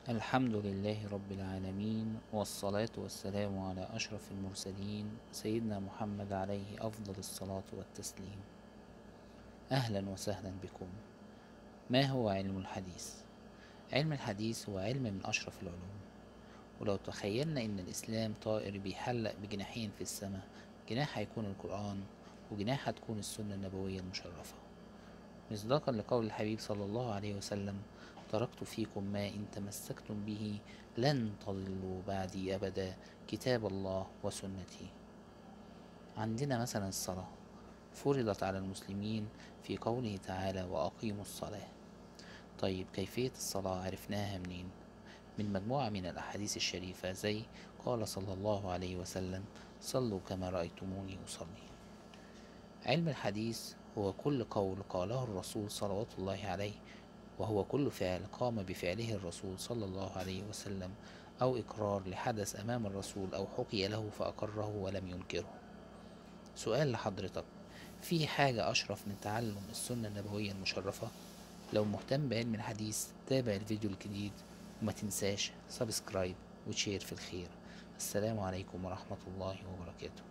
الحمد لله رب العالمين والصلاة والسلام على أشرف المرسلين سيدنا محمد عليه أفضل الصلاة والتسليم أهلا وسهلا بكم ما هو علم الحديث؟ علم الحديث هو علم من أشرف العلوم ولو تخيلنا إن الإسلام طائر بيحلق بجناحين في السماء جناح هيكون القرآن وجناح هتكون السنة النبوية المشرفة مصداقا لقول الحبيب صلى الله عليه وسلم تركت فيكم ما إن تمسكتم به لن تضلوا بعدي أبدا كتاب الله وسنتي عندنا مثلا الصلاة فرضت على المسلمين في قوله تعالى وأقيموا الصلاة طيب كيفية الصلاة عرفناها منين؟ من مجموعة من الأحاديث الشريفة زي قال صلى الله عليه وسلم صلوا كما رأيتموني أصلي علم الحديث هو كل قول قاله الرسول صلوات الله عليه وهو كل فعل قام بفعله الرسول صلى الله عليه وسلم أو إقرار لحدث أمام الرسول أو حكي له فأقره ولم ينكره سؤال لحضرتك في حاجة أشرف من تعلم السنة النبوية المشرفة لو مهتم بعلم الحديث تابع الفيديو الجديد وما تنساش سبسكرايب وتشير في الخير السلام عليكم ورحمة الله وبركاته